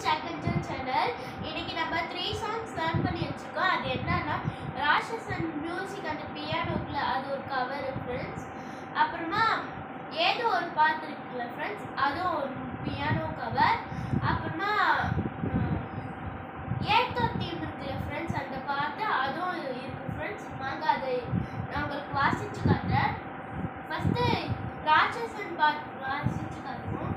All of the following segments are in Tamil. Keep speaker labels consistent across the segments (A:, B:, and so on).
A: செகண்ட் சேனல் இன்னைக்கு நம்ம த்ரீ சாங்ஸ் லேர்ன் பண்ணி வச்சிருக்கோம் அது என்னன்னா ராட்சசன் மியூசிக் அந்த பியானோக்குள்ள அது ஒரு கவர் ஃப்ரெண்ட்ஸ் அப்புறமா ஏதோ ஒரு பாட்டு இருக்குல்ல ஃப்ரெண்ட்ஸ் அதுவும் ஒரு பியானோ கவர் அப்புறமா ஏத்தோ தீம் இருக்குல்ல ஃப்ரெண்ட்ஸ் அந்த பாட்டு அதுவும் இருக்கு ஃப்ரெண்ட்ஸ் வாங்க அதை நான் உங்களுக்கு வாசிச்சு காட்டுறேன் ஃபஸ்ட்டு ராட்சசன் பாட்டு வாசிச்சு காட்டுவோம்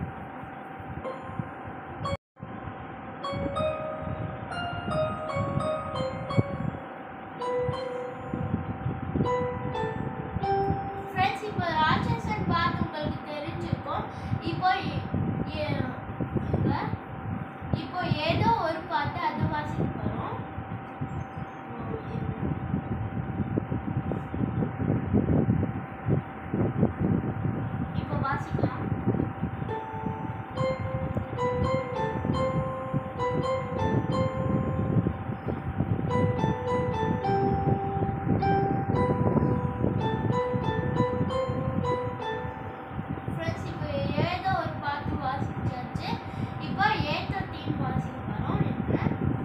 A: ஃப்ரெண்ட்ஸ் இப்போ ராட்சசன் பாட்டு உங்களுக்கு தெரிஞ்சிருக்கும் இப்போ இ- ஏ- இங்க இப்போ ஏதோ ஒரு பாட்டு அதை வாசிக்க போகிறோம் இப்போ வாசிக்கலாம் ஃப்ரெண்ட்ஸ் இப்போ ஏதோ ஒரு பாட்டு வாசிச்சாச்சு இப்போ ஏதோ தீம் வாசிக்க போகிறோம் என்ன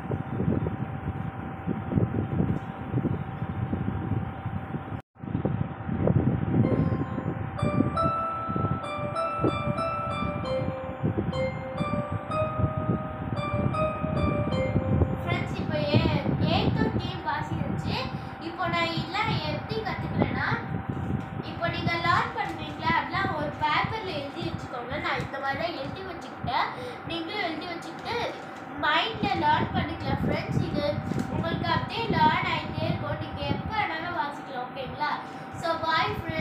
A: ஃப்ரெண்ட்ஸ் இப்போ ஏ ஏதோ தீம் வாசிச்சு இப்போ நான் இதெல்லாம் எப்படி கற்றுக்கிறேன்னா இப்போ நீங்கள் லேர்ன் பண்ணுறீங்களா அதெல்லாம் ஒரு பேப்பரில் எழுதி வச்சுக்கோங்க நான் இந்த மாதிரி தான் எழுதி வச்சுக்கிட்டேன் நீங்களும் எழுதி வச்சுக்கிட்டு மைண்டில் லேர்ன் பண்ணிக்கலாம் ஃப்ரெண்ட்ஸ் இது உங்களுக்கு அப்படியே லேர்ன் ஆகிட்டே இருக்கும் நீங்கள் எப்போ வேணாலும் வாசிக்கலாம் ஓகேங்களா ஸோ பாய் ஃப்ரெண்ட்ஸ்